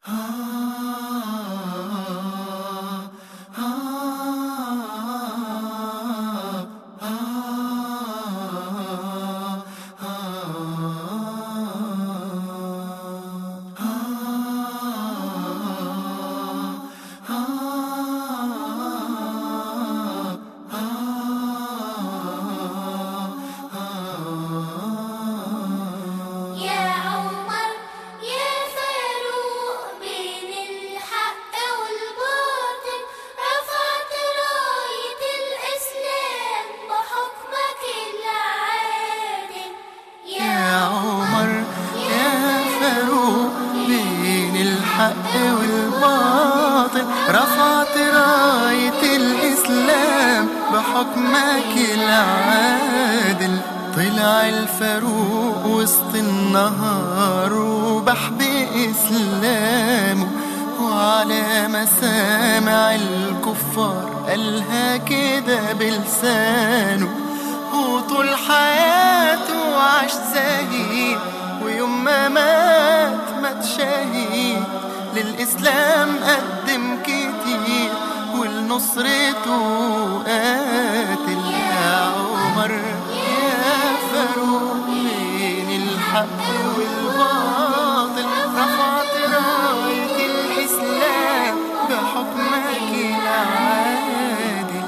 يا عمر يا فاروق بين الحق والباطل رفعت راية الإسلام بحكمك العادل يا عمر يا فاروق بين الحق والباطل رفعت راية الإسلام بحكمك العادل طلع الفاروق وسط النهار وبح بإسلامه وعلى مسامع الكفار قالها كده بلسانه وطول حياته عاش زهيد ويوم ما مات مات شهيد للإسلام قدم كتير ولنصرته قاتل يا عمر يا فاروق بين الحق والباطل رفعت راية الإسلام بحكمك العادل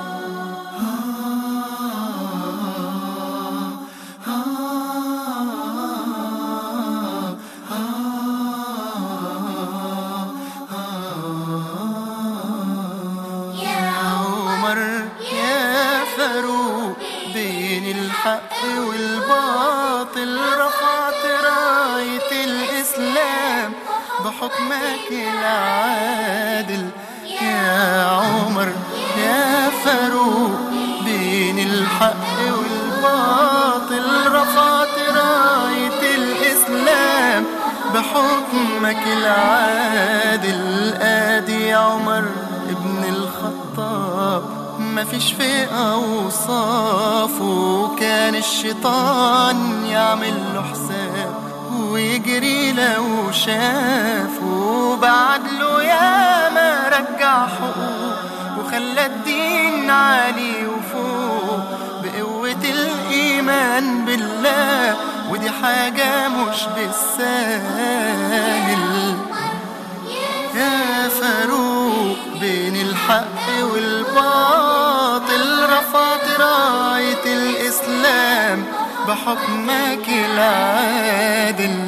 يا عمر يا فاروق بين الحق والباطل رفعت راية الإسلام بحكمك العادل يا عمر يا فاروق بين الحق والباطل رفعت راية الإسلام بحكمك العادل آدي عمر ابن الخطاب ما فيش في أوصافه كان الشيطان يعمل له حساب ويجري لو شافه بعد له يا ما رجع حقوق وخلى الدين عالي وفوق بقوة الإيمان بالله ودي حاجة مش بالساهل يا فاروق بين الحق والباطل رفعت راية الإسلام بحكمك العادل